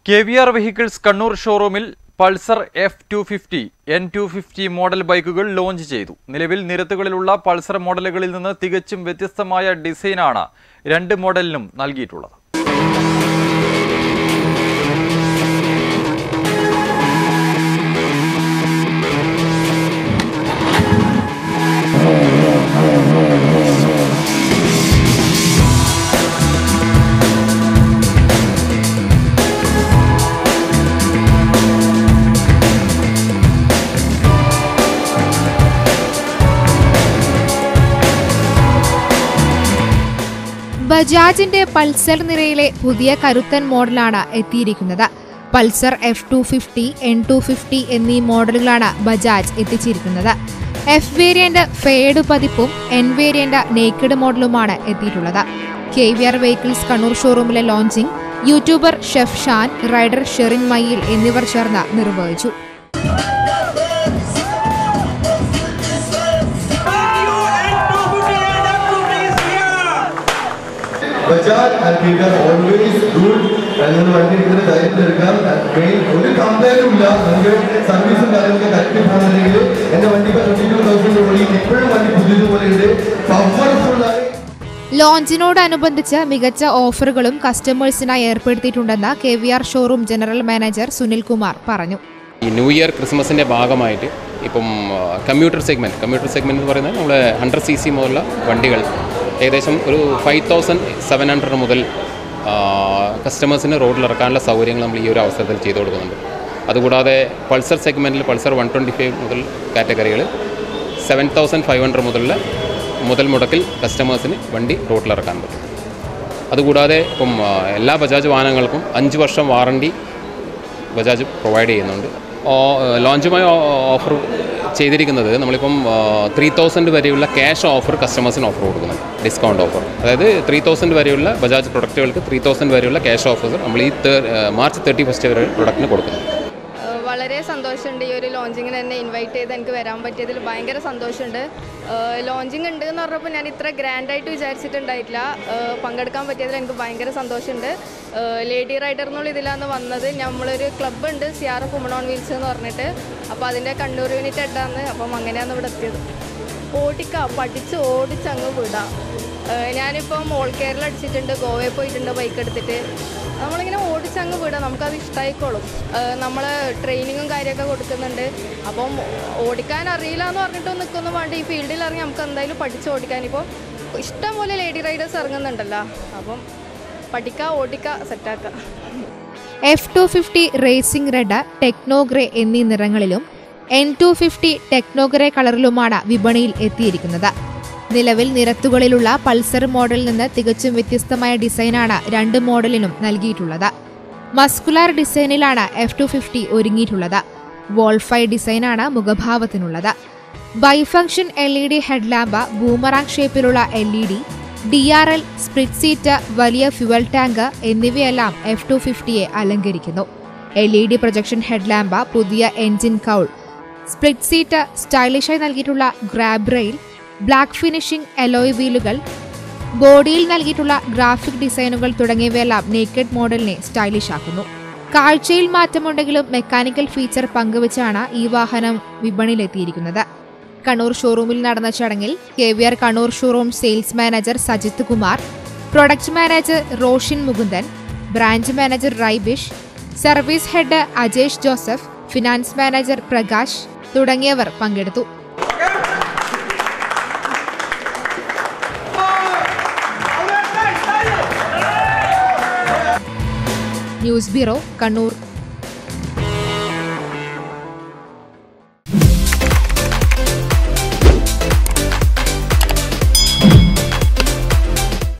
K V R vehicles Kannur ഷോറൂമിൽ Pulsar F two fifty N two fifty model ബൈക്കുകൾ launch ചെയ്തു നിലവിൽ നിരത്തുകളിലുള്ള Pulsar മോഡലുകളിൽ നിന്ന് തികച്ചും വ്യത്യസ്തമായ ഡിസൈനാണ് രണ്ട് മോഡലിനും നൽകിയിട്ടുള്ളത് ബജാജിന്റെ പൾസർ നിരയിലെ പുതിയ കരുത്തൻ മോഡലാണ് എത്തിയിരിക്കുന്നത് Pulsar F two fifty N two fifty എന്നീ മോഡലുകളാണ് ബജാജ് എത്തിച്ചിരിക്കുന്നത് എഫ് വേരിയന്റ് ഫെയ്ഡ് പതിപ്പും എൻ വേരിയന്റ് നേക്കഡ് മോഡലുമാണ് എത്തിയിട്ടുള്ളത് K V R vehicles Kannur ഷോറൂമിലെ launching YouTuber chef Shan rider Sherin Mayil എന്നിവർ ചേർന്ന് നിർവഹിച്ചു ബജാജ് ആൽബിക ഓൾവേസ് ഗുഡ് നിങ്ങൾ വണ്ടി എടുക്കുന്ന ധൈര്യം എടുക്കാം മെയിൻ ഒരു കംപ്ലൈന്റും ഇല്ല നിങ്ങൾക്ക് സർവീസും കാര്യങ്ങളൊക്കെ കറക്റ്റ് പോകുന്നുണ്ടെങ്കിൽ എൻ്റെ വണ്ടി ഇപ്പോൾ ട്വൻറ്റി ടു തൗസൻഡ് ഓടി ഇപ്പോഴും വണ്ടി പുതിയതുപോലെ ഉണ്ട് പവർഫുൾ ആയി ലോഞ്ചിനോടനുബന്ധിച്ച് മികച്ച ഓഫറുകളും കസ്റ്റമേഴ്സിനായി ഏർപ്പെടുത്തിയിട്ടുണ്ടെന്ന് K V R showroom general manager Sunil Kumar പറഞ്ഞു ഈ ന്യൂ ഇയർ ക്രിസ്മസിൻ്റെ ഭാഗമായിട്ട് ഇപ്പം കമ്പ്യൂട്ടർ സെഗ്മെൻറ്റ് കമ്പ്യൂട്ടർ സെഗ്മെൻറ്റ് എന്ന് പറയുന്നത് നമ്മൾ ഹൺഡ്രഡ് സി സി മുതലുള്ള വണ്ടികൾ ഏകദേശം ഒരു ഫൈവ് തൗസൻഡ് സെവൻ ഹൺഡ്രഡ് മുതൽ കസ്റ്റമേഴ്സിന് റോഡിൽ ഇറക്കാനുള്ള സൗകര്യങ്ങൾ നമ്മൾ ഈ ഒരു അവസരത്തിൽ ചെയ്തു കൊടുക്കുന്നുണ്ട് അതുകൂടാതെ പൾസർ സെഗ്മെൻറ്റിൽ പൾസർ വൺ ട്വൻറ്റി ഫൈവ് മുതൽ കാറ്റഗറികൾ സെവൻ തൗസൻഡ് ഫൈവ് ഹൺഡ്രഡ് മുതലുള്ള മുതൽ മുടക്കിൽ കസ്റ്റമേഴ്സിന് വണ്ടി റോഡിൽ ഇറക്കാൻ പറ്റും അതുകൂടാതെ ഇപ്പം ആ, എല്ലാ ബജാജ് വാഹനങ്ങൾക്കും അഞ്ച് വർഷം വാറണ്ടി ബജാജ് പ്രൊവൈഡ് ചെയ്യുന്നുണ്ട് ഓ- ലോഞ്ചുമായി ഓ- ഓഫർ ചെയ്തിരിക്കുന്നത് നമ്മളിപ്പം ത്രീ തൗസൻഡ് വരെയുള്ള ക്യാഷ് ഓഫർ കസ്റ്റമേഴ്സിന് ഓഫർ കൊടുക്കുന്നുണ്ട് ഡിസ്കൗണ്ട് ഓഫർ അതായത് ത്രീ തൗസൻഡ് വരെയുള്ള ബജാജ് പ്രൊഡക്റ്റുകൾക്ക് ത്രീ തൗസൻഡ് വരെയുള്ള ക്യാഷ് ഓഫർ നമ്മൾ ഈ തേ- ആ, മാർച്ച് തേർട്ടി ഫസ്റ്റ് വരെ പ്രൊഡക്റ്റിന് കൊടുക്കുന്നുണ്ട് ഏഹ് വളരെ സന്തോഷമുണ്ട് ഈ ഒരു ലോഞ്ചിങ്ങിന് എന്നെ ഇൻവൈറ്റ് ചെയ്ത് എനിക്ക് വരാൻ പറ്റിയതിൽ ഭയങ്കര സന്തോഷമുണ്ട് ലോഞ്ചിങ് ഉണ്ട് എന്ന് പറഞ്ഞപ്പോൾ ഞാൻ ഇത്ര ഗ്രാൻഡായിട്ട് വിചാരിച്ചിട്ടുണ്ടായിട്ടില്ല ഏഹ് പങ്കെടുക്കാൻ പറ്റിയതിൽ എനിക്ക് ഭയങ്കര സന്തോഷമുണ്ട് ലേഡി റൈഡർ എന്നുള്ള ഇതിലാണ് വന്നത് നമ്മളൊരു ക്ലബ്ബ് ഉണ്ട് C R F woman on wheels എന്ന് പറഞ്ഞിട്ട് അപ്പോൾ അതിൻ്റെ കണ്ണൂർ യൂണിറ്റ് ഹെഡാണ് അപ്പം അങ്ങനെയാണ് ഇവിടെ എത്തിയത് ഓടിക്കാം പഠിച്ച് ഓടിച്ച് അങ്ങ് വിടാം ഏഹ് ഞാനിപ്പം ഓൾ കേരള അടിച്ചിട്ടുണ്ട് ഗോവയിൽ പോയിട്ടുണ്ട് ബൈക്ക് എടുത്തിട്ട് നമ്മളിങ്ങനെ ഓടിച്ചങ്ങ് വിടാം നമുക്കത് ഇഷ്ടമായിക്കോളും നമ്മൾ ട്രെയിനിങ്ങും കാര്യമൊക്കെ കൊടുക്കുന്നുണ്ട് അപ്പം ഓടിക്കാൻ അറിയില്ല എന്ന് പറഞ്ഞിട്ട് നിൽക്കുന്ന വേണ്ട ഈ ഫീൽഡിൽ ഇറങ്ങി നമുക്ക് എന്തായാലും പഠിച്ച് ഓടിക്കാൻ ഇപ്പോൾ ഇഷ്ടം പോലെ ലേഡി റൈഡേഴ്സ് ഇറങ്ങുന്നുണ്ടല്ലോ അപ്പം പഠിക്കുക ഓടിക്കുക സെറ്റാക്കുക F two fifty racing red techno grey എന്നീ നിറങ്ങളിലും എൻ ടു ഫിഫ്റ്റി ടെക്നോഗ്രേ കളറിലുമാണ് വിപണിയിൽ എത്തിയിരിക്കുന്നത് നിലവിൽ നിരത്തുകളിലുള്ള പൾസർ മോഡലിൽ നിന്ന് തികച്ചും വ്യത്യസ്തമായ ഡിസൈനാണ് രണ്ട് മോഡലിനും നൽകിയിട്ടുള്ളത് മസ്കുലാർ ഡിസൈനിലാണ് എഫ് ടു ഫിഫ്റ്റി ഒരുങ്ങിയിട്ടുള്ളത് വോൾഫൈ ഡിസൈനാണ് മുഖഭാവത്തിനുള്ളത് bifunction L E D headlamp boomerang ഷേപ്പിലുള്ള L E D D R L split seat വലിയ ഫ്യുവൽ ടാങ്ക് എന്നിവയെല്ലാം എഫ് ടു ഫിഫ്റ്റിയെ അലങ്കരിക്കുന്നു L E D projection headlamp പുതിയ എൻജിൻ കൗൾ സ്പ്ലിറ്റ് സീറ്റ് സ്റ്റൈലിഷായി നൽകിയിട്ടുള്ള grab rail black finishing alloy വീലുകൾ ബോഡിയിൽ നൽകിയിട്ടുള്ള ഗ്രാഫിക് ഡിസൈനുകൾ തുടങ്ങിയവയെല്ലാം നേക്കഡ് മോഡലിനെ സ്റ്റൈലിഷ് ആക്കുന്നു കാഴ്ചയിൽ മാറ്റമുണ്ടെങ്കിലും മെക്കാനിക്കൽ ഫീച്ചർ പങ്കുവച്ചാണ് ഈ വാഹനം വിപണിയിലെത്തിയിരിക്കുന്നത് കണ്ണൂർ ഷോറൂമിൽ നടന്ന ചടങ്ങിൽ K V R Kannur showroom sales manager Sajith Kumar product manager Roshin Mukundan branch manager Raibish service head Ajesh Joseph finance manager Prakash തുടങ്ങിയവർ പങ്കെടുത്തു ന്യൂസ് ബ്യൂറോ കണ്ണൂർ